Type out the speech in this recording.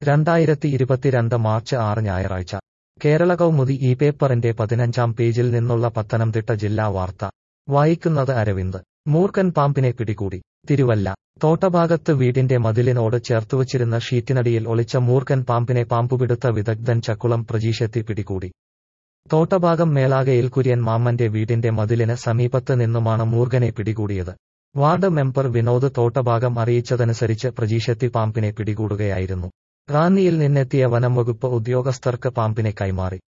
രണ്ടായിരത്തി ഇരുപത്തിരണ്ട് മാർച്ച് ആറ് ഞായറാഴ്ച കേരള കൗമുദി ഈ പേപ്പറിന്റെ പതിനഞ്ചാം പേജിൽ നിന്നുള്ള പത്തനംതിട്ട ജില്ലാ വാർത്ത വായിക്കുന്നത് അരവിന്ദ് മൂർഖൻ പാമ്പിനെ പിടികൂടി തിരുവല്ല തോട്ടഭാഗത്ത് വീടിന്റെ മതിലിനോട് ചേർത്തുവച്ചിരുന്ന ഷീറ്റിനടിയിൽ ഒളിച്ച മൂർഖൻ പാമ്പിനെ പാമ്പുപിടുത്ത വിദഗ്ധൻ ചക്കുളം പ്രജീഷെത്തി പിടികൂടി തോട്ടഭാഗം മേലാകയിൽ കുര്യൻ മാമ്മന്റെ വീടിന്റെ മതിലിന് സമീപത്ത് നിന്നുമാണ് മൂർഖനെ പിടികൂടിയത് വാർഡ് മെമ്പർ വിനോദ് തോട്ടഭാഗം അറിയിച്ചതനുസരിച്ച് പ്രജീഷെത്തി പാമ്പിനെ പിടികൂടുകയായിരുന്നു റാന്നിയിൽ നിന്നെത്തിയ വനം വകുപ്പ് ഉദ്യോഗസ്ഥർക്ക് പാമ്പിനെ കൈമാറി